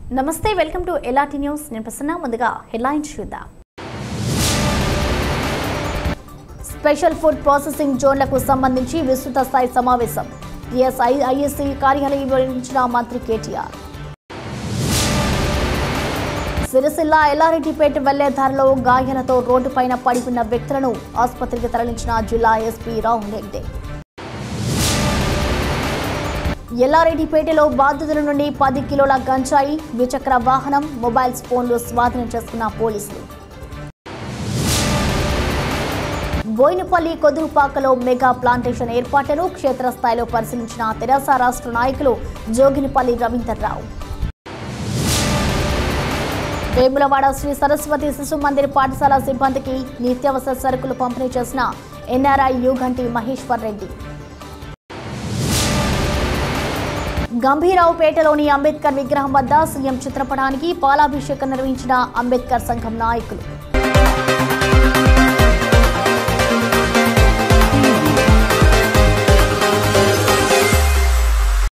నమస్తే welcome to ఎలాటి news నేను ప్రసన్న ముందుగా హెడ్లైన్స్ చూద్దాం స్పెషల్ ఫుడ్ ప్రాసెసింగ్ జోన్లకు సంబంధించి విస్తృత స్థాయి సమావేశం టిఎస్ఐ ఐఎస్సీ కార్యాలయం వివరించిన మంత్రి కేటీఆర్ సిరిసిల్ల ఎల్లారెడ్డిపేట వెళ్లే దారిలో గాయాలతో రోడ్డుపైన పడి ఉన్న వ్యక్తులను ఆసుపత్రికి తరలించిన జిల్లా ఎస్పీ రాహుల్ హెగ్డే ఎల్లారెడ్డిపేటలో బాధితుల నుండి పది కిలోల గంజాయి ద్విచక్ర వాహనం మొబైల్స్ ఫోన్లు స్వాధీనం చేసుకున్న పోలీసులు బోయినపల్లి కొదురుపాకలో మెగా ప్లాంటేషన్ ఏర్పాట్లను క్షేత్రస్థాయిలో పరిశీలించిన తెరాస రాష్ట్ర నాయకులు జోగినిపల్లి రవీందర్రావు వేములవాడ శ్రీ సరస్వతి శిశు మందిర్ పాఠశాల సిబ్బందికి నిత్యావసర సరుకులు పంపిణీ చేసిన ఎన్ఆర్ఐ యుగంటి మహేశ్వర్ రెడ్డి గంభీరావుపేటలోని అంబేద్కర్ విగ్రహం వద్ద సీఎం చిత్రపటానికి పాలాభిషేకం నిర్వహించిన అంబేద్కర్ సంఘం నాయకులు